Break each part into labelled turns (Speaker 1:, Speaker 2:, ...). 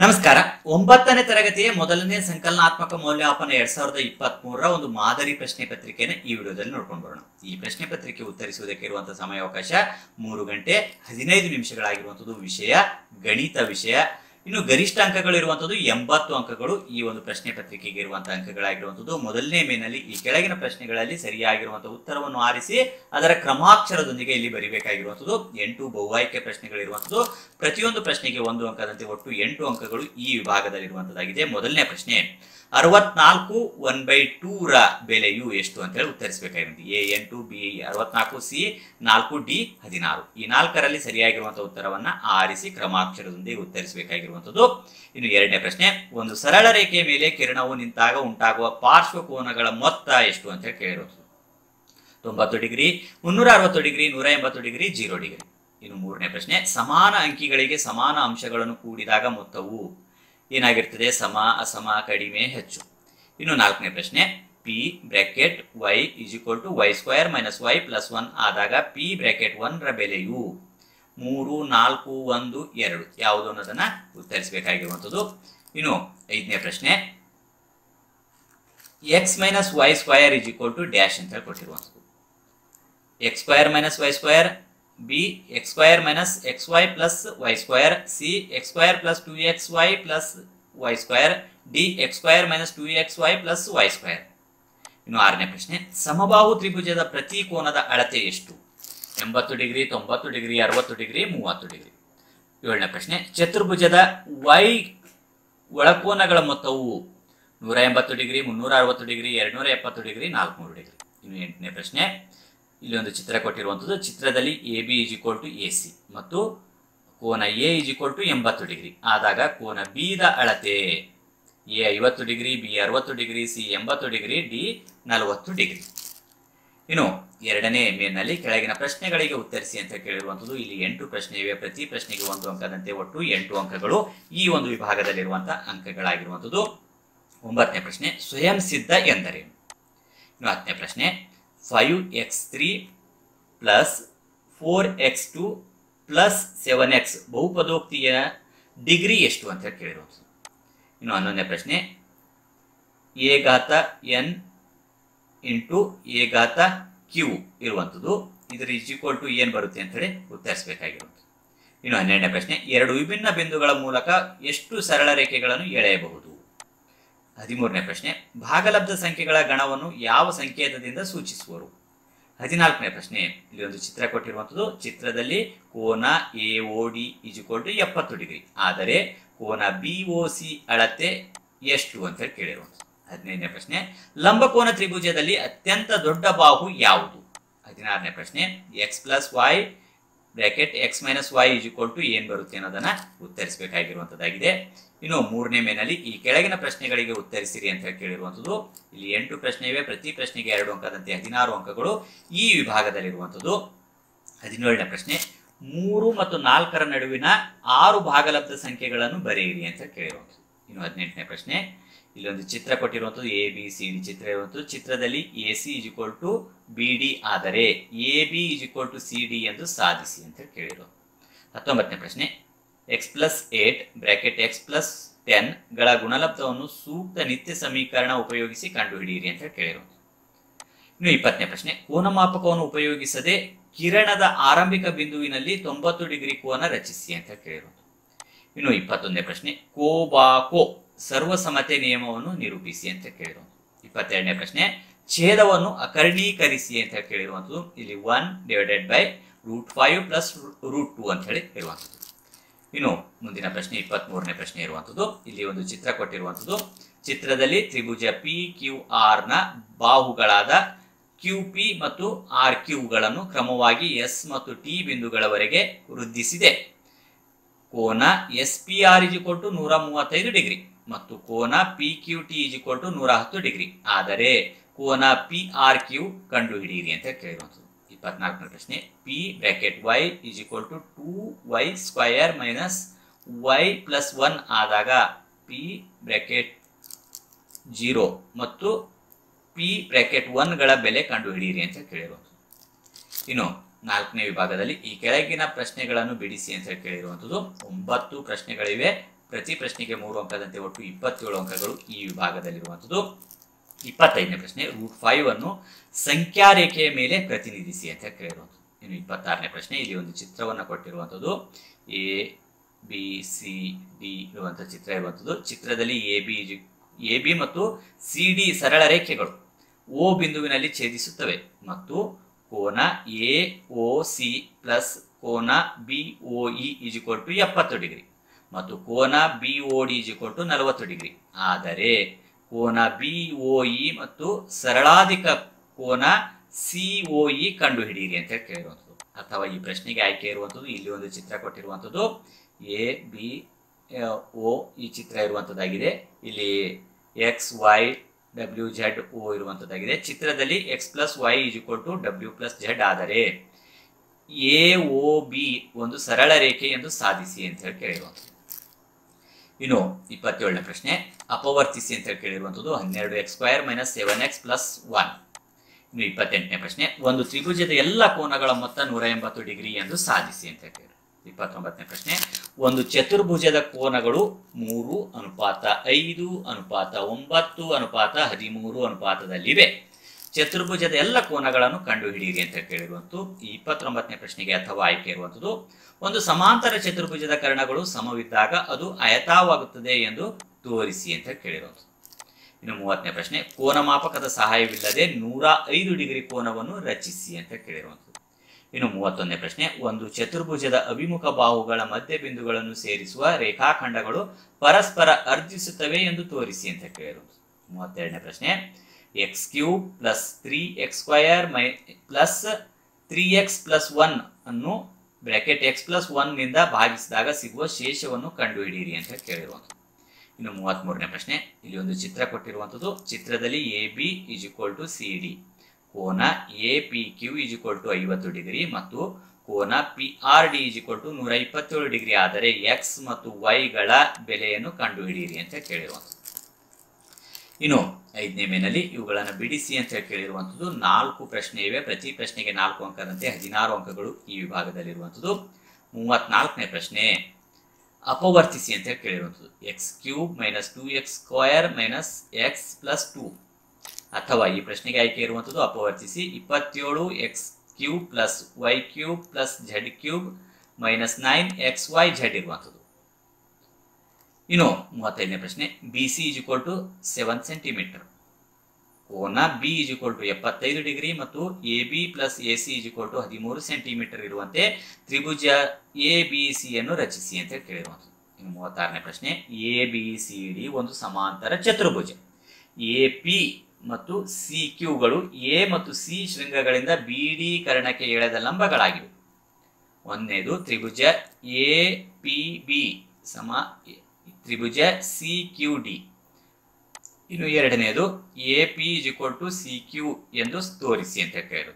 Speaker 1: ನಮಸ್ಕಾರ ಒಂಬತ್ತನೇ ತರಗತಿಯ ಮೊದಲನೇ ಸಂಕಲನಾತ್ಮಕ ಮೌಲ್ಯಮಾಪನ ಎರಡ್ ಸಾವಿರದ ಇಪ್ಪತ್ತ್ ಮೂರರ ಒಂದು ಮಾದರಿ ಪ್ರಶ್ನೆ ಪತ್ರಿಕೆನ ಈ ವಿಡಿಯೋದಲ್ಲಿ ನೋಡ್ಕೊಂಡು ಬರೋಣ ಈ ಪ್ರಶ್ನೆ ಪತ್ರಿಕೆ ಉತ್ತರಿಸುವುದಕ್ಕೆ ಇರುವಂತಹ ಸಮಯಾವಕಾಶ ಮೂರು ಗಂಟೆ ಹದಿನೈದು ನಿಮಿಷಗಳಾಗಿರುವಂತದ್ದು ವಿಷಯ ಗಣಿತ ವಿಷಯ ಇನ್ನು ಗರಿಷ್ಠ ಅಂಕಗಳು ಇರುವಂತದ್ದು ಎಂಬತ್ತು ಅಂಕಗಳು ಈ ಒಂದು ಪ್ರಶ್ನೆ ಪತ್ರಿಕೆಗೆ ಇರುವಂತಹ ಅಂಕಗಳಾಗಿರುವಂತದ್ದು ಮೊದಲನೇ ಮೇನಲ್ಲಿ ಈ ಕೆಳಗಿನ ಪ್ರಶ್ನೆಗಳಲ್ಲಿ ಸರಿಯಾಗಿರುವಂತಹ ಉತ್ತರವನ್ನು ಆರಿಸಿ ಅದರ ಕ್ರಮಾಕ್ಷರದೊಂದಿಗೆ ಇಲ್ಲಿ ಬರಿಬೇಕಾಗಿರುವಂತದ್ದು ಎಂಟು ಬಹು ಆಯ್ಕೆ ಪ್ರಶ್ನೆಗಳಿರುವಂತದ್ದು ಪ್ರತಿಯೊಂದು ಪ್ರಶ್ನೆಗೆ ಒಂದು ಅಂಕದಂತೆ ಒಟ್ಟು ಎಂಟು ಅಂಕಗಳು ಈ ವಿಭಾಗದಲ್ಲಿರುವಂತದ್ದಾಗಿದೆ ಮೊದಲನೇ ಪ್ರಶ್ನೆ ಅರವತ್ನಾಲ್ಕು ಒನ್ ಬೈ ಟೂ ರ ಬೆಲೆಯು ಎಷ್ಟು ಅಂತ ಹೇಳಿ ಉತ್ತರಿಸಬೇಕಾಗಿರುತ್ತೆ ಎ ಎಂಟು ಬಿ ಅರವತ್ನಾಲ್ಕು ಸಿ ನಾಲ್ಕು ಡಿ ಹದಿನಾರು ಈ ನಾಲ್ಕರಲ್ಲಿ ಸರಿಯಾಗಿರುವಂತಹ ಉತ್ತರವನ್ನ ಆರಿಸಿ ಕ್ರಮಾಕ್ಷರದೊಂದಿಗೆ ಉತ್ತರಿಸಬೇಕಾಗಿರುವಂತದ್ದು ಇನ್ನು ಎರಡನೇ ಪ್ರಶ್ನೆ ಒಂದು ಸರಳ ರೇಖೆಯ ಮೇಲೆ ಕಿರಣವು ನಿಂತಾಗ ಉಂಟಾಗುವ ಪಾರ್ಶ್ವ ಕೋನಗಳ ಮೊತ್ತ ಎಷ್ಟು ಅಂತ ಹೇಳಿ ಕೇಳಿರುವಂಥದ್ದು ತೊಂಬತ್ತು ಡಿಗ್ರಿ ಮುನ್ನೂರ ಅರವತ್ತು ಡಿಗ್ರಿ ನೂರ ಎಂಬತ್ತು ಡಿಗ್ರಿ ಜೀರೋ ಡಿಗ್ರಿ ಇನ್ನು ಮೂರನೇ ಪ್ರಶ್ನೆ ಸಮಾನ ಅಂಕಿಗಳಿಗೆ ಸಮಾನ ಅಂಶಗಳನ್ನು ಕೂಡಿದಾಗ ಮೊತ್ತವು ಏನಾಗಿರ್ತದೆ ಸಮ ಅಸಮ ಕಡಿಮೆ ಹೆಚ್ಚು ಇನ್ನು ನಾಲ್ಕನೇ ಪ್ರಶ್ನೆ p bracket y is equal to y square minus y plus one ಆದಾಗ ಪಿ ಬ್ರ್ಯಾಕೆಟ್ ಒನ್ ರ ಬೆಲೆಯು ಮೂರು ನಾಲ್ಕು ಒಂದು ಎರಡು ಯಾವುದು ಅನ್ನೋದನ್ನ ಉತ್ತರಿಸಬೇಕಾಗಿರುವಂಥದ್ದು ಇನ್ನು ಐದನೇ ಪ್ರಶ್ನೆ x minus y square is equal to dash ಅಂತ ಹೇಳಿ ಕೊಟ್ಟಿರುವಂಥದ್ದು x square minus y square B x square minus x y plus y square C x square plus two x y plus y square D x square minus two x y plus y square ಇನ್ನು ಆರನೇ ಪ್ರಶ್ನೆ ಸಮಬಾಹು ತ್ರಿಭುಜದ ಪ್ರತಿ ಕೋನದ ಅಳತೆ ಎಷ್ಟು ಎಂಬತ್ತು degree ತೊಂಬತ್ತು ಡಿಗ್ರಿ ಅರವತ್ತು ಡಿಗ್ರಿ ಮೂವತ್ತು ಡಿಗ್ರಿ ಏಳನೇ ಪ್ರಶ್ನೆ ಚತುರ್ಭುಜದ ವೈ ಒಳಕೋನಗಳ ಮೊತ್ತವು ನೂರ ಎಂಬತ್ತು ಡಿಗ್ರಿ ಮುನ್ನೂರ ಅರವತ್ತು ಡಿಗ್ರಿ ಎರಡ್ನೂರ ಎಪ್ಪತ್ತು ಡಿಗ್ರಿ ನಾಲ್ಕುನೂರು ಡಿಗ್ರಿ ಇನ್ನು ಎಂಟನೇ ಪ್ರಶ್ನೆ ಇಲ್ಲಿ ಒಂದು ಚಿತ್ರ ಕೊಟ್ಟಿರುವಂಥದ್ದು ಚಿತ್ರದಲ್ಲಿ A B is equal to A C ಮತ್ತು ಕೋನ ಎ ಇಸ್ ಈಕ್ವಲ್ ಟು ಎಂಬತ್ತು ಡಿಗ್ರಿ ಆದಾಗ ಕೋನ ಬಿ ದ ಅಳತೆ ಎ ಐವತ್ತು ಡಿಗ್ರಿ ಬಿ ಅರವತ್ತು ಡಿಗ್ರಿ ಸಿ ಎಂಬತ್ತು ಡಿಗ್ರಿ ಡಿ ನಲವತ್ತು ಡಿಗ್ರಿ ಇನ್ನು ಎರಡನೇ ಮೇನಲ್ಲಿ ಕೆಳಗಿನ ಪ್ರಶ್ನೆಗಳಿಗೆ ಉತ್ತರಿಸಿ ಅಂತ ಕೇಳಿರುವಂಥದ್ದು ಇಲ್ಲಿ ಎಂಟು ಪ್ರಶ್ನೆ ಇವೆ ಪ್ರತಿ ಪ್ರಶ್ನೆಗೆ ಒಂದು ಅಂಕದಂತೆ ಒಟ್ಟು ಎಂಟು ಅಂಕಗಳು ಈ ಒಂದು ವಿಭಾಗದಲ್ಲಿರುವಂತಹ ಅಂಕಗಳಾಗಿರುವಂಥದ್ದು ಒಂಬತ್ತನೇ ಪ್ರಶ್ನೆ ಸ್ವಯಂ ಸಿದ್ಧ ಎಂದರೇನು ಇನ್ನು ಹತ್ತನೇ ಪ್ರಶ್ನೆ five x three plus four x two plus seven x ಬಹುಪದೋಕ್ತಿಯ ಡಿಗ್ರಿ ಎಷ್ಟು ಅಂತ ಕೇಳಿರುವಂಥದ್ದು ಇನ್ನು ಹನ್ನೊಂದನೇ ಪ್ರಶ್ನೆ ಎ ಘಾತ ಎನ್ ಇಂಟು ಎ ಘಾತ ಕ್ಯೂ ಇರುವಂಥದ್ದು ಇದರ ಇಸ್ ಈಕ್ವಲ್ ಟು ಏನು ಬರುತ್ತೆ ಅಂತೇಳಿ ಉತ್ತರಿಸಬೇಕಾಗಿರುವಂಥದ್ದು ಇನ್ನು ಹನ್ನೆರಡನೇ ಪ್ರಶ್ನೆ ಎರಡು ವಿಭಿನ್ನ ಬಿಂದುಗಳ ಮೂಲಕ ಎಷ್ಟು ಸರಳ ರೇಖೆಗಳನ್ನು ಎಳೆಯಬಹುದು ಹದಿಮೂರನೇ ಪ್ರಶ್ನೆ ಭಾಗಲಬ್ಧ ಸಂಖ್ಯೆಗಳ ಗಣವನ್ನು ಯಾವ ಸಂಕೇತದಿಂದ ಸೂಚಿಸುವರು ಹದಿನಾಲ್ಕನೇ ಪ್ರಶ್ನೆ ಇಲ್ಲಿ ಒಂದು ಚಿತ್ರ ಕೊಟ್ಟಿರುವಂಥದ್ದು ಚಿತ್ರದಲ್ಲಿ ಕೋನ A O D is equal to ಎಪ್ಪತ್ತು ಡಿಗ್ರಿ ಆದರೆ ಕೋನ ಬಿ ಒ ಸಿ ಅಳತೆ ಎಷ್ಟು ಅಂತ ಹೇಳಿ ಕೇಳಿರುವಂಥದ್ದು ಹದಿನೈದನೇ ಪ್ರಶ್ನೆ ಲಂಬಕೋನ ತ್ರಿಭುಜದಲ್ಲಿ ಅತ್ಯಂತ ದೊಡ್ಡ ಬಾಹು ಯಾವುದು ಹದಿನಾರನೇ ಪ್ರಶ್ನೆ x plus y bracket x minus y is equal to ಏನು ಬರುತ್ತೆ ಅನ್ನೋದನ್ನ ಉತ್ತರಿಸಬೇಕಾಗಿರುವಂಥದ್ದಾಗಿದೆ ಇನ್ನು ಮೂರನೇ ಮೇನಲ್ಲಿ ಈ ಕೆಳಗಿನ ಪ್ರಶ್ನೆಗಳಿಗೆ ಉತ್ತರಿಸಿರಿ ಅಂತ ಹೇಳಿ ಕೇಳಿರುವಂಥದ್ದು ಇಲ್ಲಿ ಎಂಟು ಪ್ರಶ್ನೆ ಇವೆ ಪ್ರತಿ ಪ್ರಶ್ನೆಗೆ ಎರಡು ಅಂಕದಂತೆ ಹದಿನಾರು ಅಂಕಗಳು ಈ ವಿಭಾಗದಲ್ಲಿರುವಂಥದ್ದು ಹದಿನೇಳನೇ ಪ್ರಶ್ನೆ ಮೂರು ಮತ್ತು ನಾಲ್ಕರ ನಡುವಿನ ಆರು ಭಾಗಲಬ್ಧ ಸಂಖ್ಯೆಗಳನ್ನು ಬರೆಯಿರಿ ಅಂತ ಕೇಳಿರುವಂಥದ್ದು ಇನ್ನು ಹದಿನೆಂಟನೇ ಪ್ರಶ್ನೆ ಇಲ್ಲಿ ಒಂದು ಚಿತ್ರ ಕೊಟ್ಟಿರುವಂಥದ್ದು ಎ ಬಿ ಸಿ ಡಿ ಚಿತ್ರ ಇರುವಂಥದ್ದು ಚಿತ್ರದಲ್ಲಿ A C is equal to B D ಆದರೆ A B is equal to C D ಎಂದು ಸಾಧಿಸಿ ಅಂತ ಕೇಳಿರೋದು ಹತ್ತೊಂಬತ್ತನೇ ಪ್ರಶ್ನೆ x plus eight bracket x plus ten ಗಳ ಗುಣಲಬ್ಧವನ್ನು ಸೂಕ್ತ ನಿತ್ಯ ಸಮೀಕರಣ ಉಪಯೋಗಿಸಿ ಕಂಡುಹಿಡಿಯಿರಿ ಅಂತ ಕೇಳಿರೋದು ಇನ್ನು ಇಪ್ಪತ್ತನೇ ಪ್ರಶ್ನೆ ಕೋನಮಾಪಕವನ್ನು ಉಪಯೋಗಿಸದೆ ಕಿರಣದ ಆರಂಭಿಕ ಬಿಂದುವಿನಲ್ಲಿ ತೊಂಬತ್ತು ಡಿಗ್ರಿ ಕೋನ ರಚಿಸಿ ಅಂತ ಕೇಳಿರೋದು ಇನ್ನು ಇಪ್ಪತ್ತೊಂದನೇ ಪ್ರಶ್ನೆ ಕೋಬಾಕೋ ಸರ್ವಸಮತೆ ನಿಯಮವನ್ನು ನಿರೂಪಿಸಿ ಅಂತ ಕೇಳಿರೋದು ಇಪ್ಪತ್ತೆರಡನೇ ಪ್ರಶ್ನೆ ಛೇದವನ್ನು ಅಕರ್ಣೀಕರಿಸಿ ಅಂತ ಕೇಳಿರುವಂಥದ್ದು ಇಲ್ಲಿ one divided by root five plus root two ಅಂತ ಹೇಳಿ ಇರುವಂಥದ್ದು ಇನ್ನು ಮುಂದಿನ ಪ್ರಶ್ನೆ ಇಪ್ಪತ್ತ್ ಮೂರನೇ ಪ್ರಶ್ನೆ ಇರುವಂಥದ್ದು ಇಲ್ಲಿ ಒಂದು ಚಿತ್ರ ಕೊಟ್ಟಿರುವಂಥದ್ದು ಚಿತ್ರದಲ್ಲಿ ತ್ರಿಭುಜ ಪಿ ಕ್ಯೂ ಆರ್ ನ ಬಾಹುಗಳಾದ ಕ್ಯೂ ಪಿ ಮತ್ತು ಆರ್ ಕ್ಯೂಗಳನ್ನು ಕ್ರಮವಾಗಿ ಎಸ್ ಮತ್ತು ಟಿ ಬಿಂದುಗಳವರೆಗೆ ವೃದ್ಧಿಸಿದೆ ಕೋನ S P R is to ನೂರ ಮೂವತ್ತೈದು ಡಿಗ್ರಿ ಮತ್ತು ಕೋನ P Q T is to ನೂರ ಹತ್ತು ಡಿಗ್ರಿ ಆದರೆ ಕೋನ ಪಿ ಆರ್ ಕ್ಯೂ ಕಂಡು ಹಿಡಿಯಿರಿ ಅಂತ ಕೇಳಿರುವಂಥದ್ದು ಇಪ್ಪತ್ನಾಲ್ಕನೇ ಪ್ರಶ್ನೆ p bracket y is equal to two y square minus y plus one ಆದಾಗ ಪಿ ಬ್ರ್ಯಾಕೆಟ್ ಜೀರೋ ಮತ್ತು ಪಿ ಬ್ರ್ಯಾಕೆಟ್ ಒನ್ಗಳ ಬೆಲೆ ಕಂಡುಹಿಡಿಯಿರಿ ಅಂತ ಕೇಳಿರುವಂಥದ್ದು ಇನ್ನು ನಾಲ್ಕನೇ ವಿಭಾಗದಲ್ಲಿ ಈ ಕೆಳಗಿನ ಪ್ರಶ್ನೆಗಳನ್ನು ಬಿಡಿಸಿ ಅಂತ ಹೇಳಿ ಕೇಳಿರುವಂಥದ್ದು ಒಂಬತ್ತು ಪ್ರಶ್ನೆಗಳಿವೆ ಪ್ರತಿ ಪ್ರಶ್ನೆಗೆ ಮೂರು ಅಂಕದಂತೆ ಒಟ್ಟು ಇಪ್ಪತ್ತೇಳು ಅಂಕಗಳು ಈ ವಿಭಾಗದಲ್ಲಿರುವಂಥದ್ದು ಇಪ್ಪತ್ತೈದನೇ ಪ್ರಶ್ನೆ ರೂಟ್ ಫೈವ್ ಅನ್ನು ಸಂಖ್ಯಾ ರೇಖೆಯ ಮೇಲೆ ಪ್ರತಿನಿಧಿಸಿ ಅಂತ ಕೇಳಿರುವಂಥದ್ದು ಇನ್ನು ಇಪ್ಪತ್ತಾರನೇ ಪ್ರಶ್ನೆ ಇಲ್ಲಿ ಒಂದು ಚಿತ್ರವನ್ನು ಕೊಟ್ಟಿರುವಂಥದ್ದು ಎ ಬಿ ಸಿ ಡಿ ಇರುವಂಥ ಚಿತ್ರ ಇರುವಂಥದ್ದು ಚಿತ್ರದಲ್ಲಿ ಎ ಬಿ ಎ ಬಿ ಮತ್ತು ಸಿ ಡಿ ಸರಳ ರೇಖೆಗಳು ಓ ಬಿಂದುವಿನಲ್ಲಿ ಛೇದಿಸುತ್ತವೆ ಮತ್ತು ಕೋನ ಎ ಒ ಸಿ ಪ್ಲಸ್ ಕೋನ B O E is equal to ಎಪ್ಪತ್ತು ಡಿಗ್ರಿ ಮತ್ತು ಕೋನ B O D is equal to ನಲವತ್ತು ಡಿಗ್ರಿ ಆದರೆ ಕೋನ ಬಿ ಒ ಇ ಮತ್ತು ಸರಳಾಧಿಕ ಕೋನ ಸಿ ಒ ಇ ಕಂಡುಹಿಡಿಯಿರಿ ಅಂತ ಕೇಳಿರುವಂಥದ್ದು ಅಥವಾ ಈ ಪ್ರಶ್ನೆಗೆ ಆಯ್ಕೆ ಇರುವಂಥದ್ದು ಇಲ್ಲಿ ಒಂದು ಚಿತ್ರ ಕೊಟ್ಟಿರುವಂಥದ್ದು ಎ ಬಿ ಓ ಈ ಚಿತ್ರ ಇರುವಂಥದ್ದಾಗಿದೆ ಇಲ್ಲಿ X Y W Z O ಇರುವಂಥದ್ದಾಗಿದೆ ಚಿತ್ರದಲ್ಲಿ x plus y is equal to ಡಬ್ಲ್ಯೂ ಪ್ಲಸ್ ಜೆಡ್ ಆದರೆ ಎ ಓ ಬಿ ಒಂದು ಸರಳ ರೇಖೆ ಎಂದು ಸಾಧಿಸಿ ಅಂತ ಹೇಳಿ ಕೇಳಿರುವಂಥದ್ದು ಇನ್ನು ಇಪ್ಪತ್ತೇಳನೇ ಪ್ರಶ್ನೆ ಅಪವರ್ತಿಸಿ ಅಂತ ಹೇಳಿ ಕೇಳಿರುವಂಥದ್ದು ಹನ್ನೆರಡು x square minus seven x plus one ಇನ್ನು ಇಪ್ಪತ್ತೆಂಟನೇ ಪ್ರಶ್ನೆ ಒಂದು ತ್ರಿಭುಜದ ಎಲ್ಲ ಕೋನಗಳ ಮೊತ್ತ ನೂರ ಎಂಬತ್ತು ಡಿಗ್ರಿ ಎಂದು ಸಾಧಿಸಿ ಅಂತ ಕೇಳಿ ಇಪ್ಪತ್ತೊಂಬತ್ತನೇ ಪ್ರಶ್ನೆ ಒಂದು ಚತುರ್ಭುಜದ ಕೋನಗಳು ಮೂರು ಅನುಪಾತ ಐದು ಅನುಪಾತ ಒಂಬತ್ತು ಅನುಪಾತ ಹದಿಮೂರು ಅನುಪಾತದಲ್ಲಿವೆ ಚತುರ್ಭುಜದ ಎಲ್ಲ ಕೋನಗಳನ್ನು ಕಂಡುಹಿಡಿಯಿರಿ ಅಂತ ಕೇಳಿರುವಂತು ಈ ಇಪ್ಪತ್ತೊಂಬತ್ತನೇ ಪ್ರಶ್ನೆಗೆ ಅಥವಾ ಆಯ್ಕೆ ಇರುವಂಥದ್ದು ಒಂದು ಸಮಾಂತರ ಚತುರ್ಭುಜದ ಕರ್ಣಗಳು ಸಮವಿದ್ದಾಗ ಅದು ಆಯತಾವಾಗುತ್ತದೆ ಎಂದು ತೋರಿಸಿ ಅಂತ ಕೇಳಿರುವಂಥದ್ದು ಇನ್ನು ಮೂವತ್ತನೇ ಪ್ರಶ್ನೆ ಕೋನಮಾಪಕದ ಸಹಾಯವಿಲ್ಲದೆ ನೂರ ಐದು ಡಿಗ್ರಿ ಕೋನವನ್ನು ರಚಿಸಿ ಅಂತ ಕೇಳಿರುವಂಥದ್ದು ಇನ್ನು ಮೂವತ್ತೊಂದನೇ ಪ್ರಶ್ನೆ ಒಂದು ಚತುರ್ಭುಜದ ಅಭಿಮುಖ ಬಾಹುಗಳ ಮಧ್ಯ ಬಿಂದುಗಳನ್ನು ಸೇರಿಸುವ ರೇಖಾಖಂಡಗಳು ಪರಸ್ಪರ ಅರ್ಜಿಸುತ್ತವೆ ಎಂದು ತೋರಿಸಿ ಅಂತ ಕೇಳಿರುವುದು ಮೂವತ್ತೆರಡನೇ ಪ್ರಶ್ನೆ x cube plus three x square ಮೈ plus three x plus one ಅನ್ನು ಬ್ರಾಕೆಟ್ ಎಕ್ಸ್ ಪ್ಲಸ್ ಒನ್ ನಿಂದ ಭಾಗಿಸಿದಾಗ ಸಿಗುವ ಶೇಷವನ್ನು ಕಂಡುಹಿಡಿಯಿರಿ ಅಂತ ಕೇಳಿರುವಂಥದ್ದು ಇನ್ನು ಮೂವತ್ಮೂರನೇ ಪ್ರಶ್ನೆ ಇಲ್ಲಿ ಒಂದು ಚಿತ್ರ ಕೊಟ್ಟಿರುವಂಥದ್ದು ಚಿತ್ರದಲ್ಲಿ A B is equal to C D ಕೋನ A P Q is equal to ಐವತ್ತು ಡಿಗ್ರಿ ಮತ್ತು ಕೋನ P R D is equal to ನೂರ ಇಪ್ಪತ್ತೇಳು ಡಿಗ್ರಿ ಆದರೆ ಎಕ್ಸ್ ಮತ್ತು ವೈಗಳ ಬೆಲೆಯನ್ನು ಕಂಡುಹಿಡಿಯಿರಿ ಅಂತ ಕೇಳಿರುವಂಥದ್ದು ಇನ್ನು ಐದನೇ ಮೇನಲ್ಲಿ ಇವುಗಳನ್ನು ಬಿಡಿಸಿ ಅಂತ ಕೇಳಿರುವಂಥದ್ದು ನಾಲ್ಕು ಪ್ರಶ್ನೆ ಇವೆ ಪ್ರತಿ ಪ್ರಶ್ನೆಗೆ ನಾಲ್ಕು ಅಂಕದಂತೆ ಹದಿನಾರು ಅಂಕಗಳು ಈ ವಿಭಾಗದಲ್ಲಿರುವಂಥದ್ದು ಮೂವತ್ನಾಲ್ಕನೇ ಪ್ರಶ್ನೆ ಅಪವರ್ತಿಸಿ ಅಂತ ಹೇಳಿ ಕೇಳಿರುವಂಥದ್ದು x cube minus two x square minus x plus two ಅಥವಾ ಈ ಪ್ರಶ್ನೆಗೆ ಆಯ್ಕೆ ಇರುವಂಥದ್ದು ಅಪವರ್ತಿಸಿ ಇಪ್ಪತ್ತೇಳು x cube plus y cube plus z cube minus nine x y z ಇರುವಂಥದ್ದು ಇನ್ನು ಮೂವತ್ತೈದನೇ ಪ್ರಶ್ನೆ B C is equal to seven centimetre ಕೋನ ಬಿ ಇಸ್ ಇಕ್ವಲ್ ಟು ಎಪ್ಪತ್ತೈದು ಡಿಗ್ರಿ ಮತ್ತು A B plus A C is equal to ಹದಿಮೂರು centimetre ಇರುವಂತೆ ತ್ರಿಭುಜ ಎ ಬಿ ಸಿ ಯನ್ನು ರಚಿಸಿ ಅಂತ ಕೇಳಿರುವಂಥದ್ದು ಇನ್ನು ಮೂವತ್ತಾರನೇ ಪ್ರಶ್ನೆ ಎ ಬಿ ಸಿ ಡಿ ಒಂದು ಸಮಾಂತರ ಚತುರ್ಭುಜ ಎ ಪಿ ಮತ್ತು ಸಿ ಕ್ಯೂಗಳು ಎ ಮತ್ತು ಸಿ ಶೃಂಗಗಳಿಂದ ಬಿ ಡಿ ಕರ್ಣಕ್ಕೆ ಎಳೆದ ಲಂಬಗಳಾಗಿವೆ ಒಂದನೇದು ತ್ರಿಭುಜ ಎ ಪಿ ಬಿ ಸಮ ತ್ರಿಭುಜ ಸಿ ಕ್ಯೂ ಡಿ ಇನ್ನು ಎರಡನೆಯದು A P is equal to C Q ಎಂದು ತೋರಿಸಿ ಅಂತ ಕೇಳಿರೋದು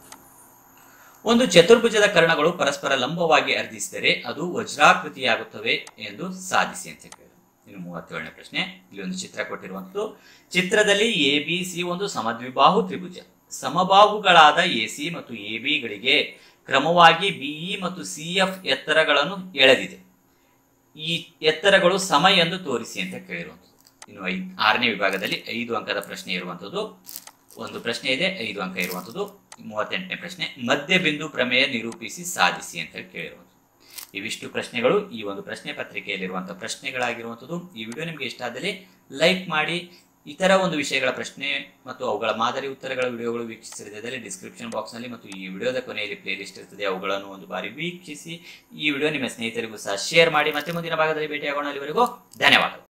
Speaker 1: ಒಂದು ಚತುರ್ಭುಜದ ಕರ್ಣಗಳು ಪರಸ್ಪರ ಲಂಬವಾಗಿ ಅರ್ಧಿಸಿದರೆ ಅದು ವಜ್ರಾಕೃತಿಯಾಗುತ್ತವೆ ಎಂದು ಸಾಧಿಸಿ ಅಂತ ಕೇಳಿದ್ರು ಇನ್ನು ಮೂವತ್ತೇಳನೇ ಪ್ರಶ್ನೆ ಇಲ್ಲಿ ಒಂದು ಚಿತ್ರ ಕೊಟ್ಟಿರುವಂತದ್ದು ಚಿತ್ರದಲ್ಲಿ ಎ ಬಿ ಸಿ ಒಂದು ಸಮದ್ವಿಬಾಹು ತ್ರಿಭುಜ ಸಮಬಾಹುಗಳಾದ ಎ ಸಿ ಮತ್ತು ಎ ಬಿಗಳಿಗೆ ಕ್ರಮವಾಗಿ ಬಿಇ ಮತ್ತು ಸಿ ಎಫ್ ಎತ್ತರಗಳನ್ನು ಎಳೆದಿದೆ ಈ ಎತ್ತರಗಳು ಸಮ ಎಂದು ತೋರಿಸಿ ಅಂತ ಕೇಳಿರುವಂಥದ್ದು ಇನ್ನು ಐದು ಆರನೇ ವಿಭಾಗದಲ್ಲಿ ಐದು ಅಂಕದ ಪ್ರಶ್ನೆ ಇರುವಂಥದ್ದು ಒಂದು ಪ್ರಶ್ನೆ ಇದೆ ಐದು ಅಂಕ ಇರುವಂಥದ್ದು ಮೂವತ್ತೆಂಟನೇ ಪ್ರಶ್ನೆ ಮಧ್ಯ ಬಿಂದು ಪ್ರಮೇಯ ನಿರೂಪಿಸಿ ಸಾಧಿಸಿ ಅಂತ ಹೇಳಿ ಕೇಳಿರುವಂಥದ್ದು ಇವಿಷ್ಟು ಪ್ರಶ್ನೆಗಳು ಈ ಒಂದು ಪ್ರಶ್ನೆ ಪತ್ರಿಕೆಯಲ್ಲಿರುವಂತಹ ಪ್ರಶ್ನೆಗಳಾಗಿರುವಂಥದ್ದು ಈ ವಿಡಿಯೋ ನಿಮಗೆ ಇಷ್ಟ ಆದಲ್ಲಿ ಲೈಕ್ ಮಾಡಿ ಇತರ ಒಂದು ವಿಷಯಗಳ ಪ್ರಶ್ನೆ ಮತ್ತು ಅವುಗಳ ಮಾದರಿ ಉತ್ತರಗಳ ವಿಡಿಯೋಗಳು ವೀಕ್ಷಿಸಿದಲ್ಲಿ ಡಿಸ್ಕ್ರಿಪ್ಷನ್ ಬಾಕ್ಸ್ನಲ್ಲಿ ಮತ್ತು ಈ ವಿಡಿಯೋದ ಕೊನೆಯಲ್ಲಿ ಪ್ಲೇ ಲಿಸ್ಟ್ ಇರ್ತದೆ ಅವುಗಳನ್ನು ಒಂದು ಬಾರಿ ವೀಕ್ಷಿಸಿ ಈ ವಿಡಿಯೋ ನಿಮ್ಮ ಸ್ನೇಹಿತರಿಗೂ ಸಹ ಶೇರ್ ಮಾಡಿ ಮತ್ತೆ ಮುಂದಿನ ಭಾಗದಲ್ಲಿ ಭೇಟಿಯಾಗೋಣ ಅಲ್ಲಿವರೆಗೂ ಧನ್ಯವಾದಗಳು